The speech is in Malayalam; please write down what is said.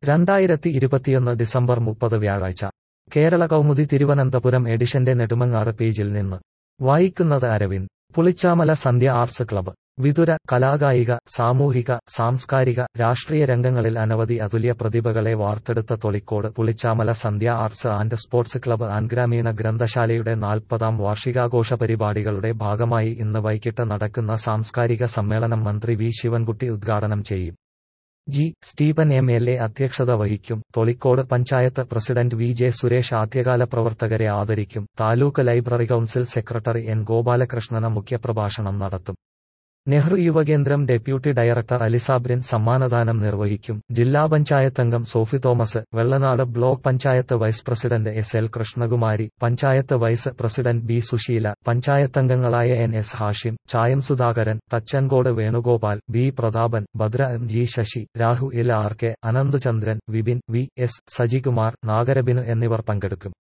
രണ്ടായിരത്തി ഇരുപത്തിയൊന്ന് ഡിസംബർ മുപ്പത് വ്യാഴാഴ്ച കേരള കൗമുദി തിരുവനന്തപുരം എഡിഷന്റെ നെടുമങ്ങാട് പേജിൽ നിന്ന് വായിക്കുന്നത് അരവിന്ദ് പുളിച്ചാമല സന്ധ്യ ആർട്സ് ക്ലബ്ബ് വിതുര കലാകായിക സാമൂഹിക സാംസ്കാരിക രാഷ്ട്രീയ രംഗങ്ങളിൽ അനവധി അതുല്യ പ്രതിഭകളെ വാർത്തെടുത്ത Tholicode Pulichamala Sandhya arts and sports club and ഗ്രാമീണ ഗ്രന്ഥശാലയുടെ നാൽപ്പതാം വാർഷികാഘോഷ പരിപാടികളുടെ ഭാഗമായി ഇന്ന് വൈകിട്ട് നടക്കുന്ന സാംസ്കാരിക സമ്മേളനം മന്ത്രി വി ശിവൻകുട്ടി ഉദ്ഘാടനം ചെയ്യും G Stephen M L A അധ്യക്ഷത വഹിക്കും Tholicode panchayat president V J Suresh ആദ്യകാല പ്രവർത്തകരെ ആദരിക്കും taluk library council secretary N Gopalakrishnan മുഖ്യപ്രഭാഷണം നടത്തും നെഹ്റു യുവകേന്ദ്രം ഡെപ്യൂട്ടി ഡയറക്ടർ അലിസാബ്രിൻ സമ്മാനദാനം നിർവഹിക്കും ജില്ലാ പഞ്ചായത്ത് അംഗം Sophy Thomas Vellanad block panchayat vice president S L Krishnakumari panchayat vice president B Susheela panchayat അംഗങ്ങളായ N S Hashim Chayam Sudhakaran Thachankode Venugopal B Prathapan Bhadra M G Sasi Rahu L R K Ananthuchandran Vipin V S Sajikumar Nagarabinu എന്നിവർ പങ്കെടുക്കും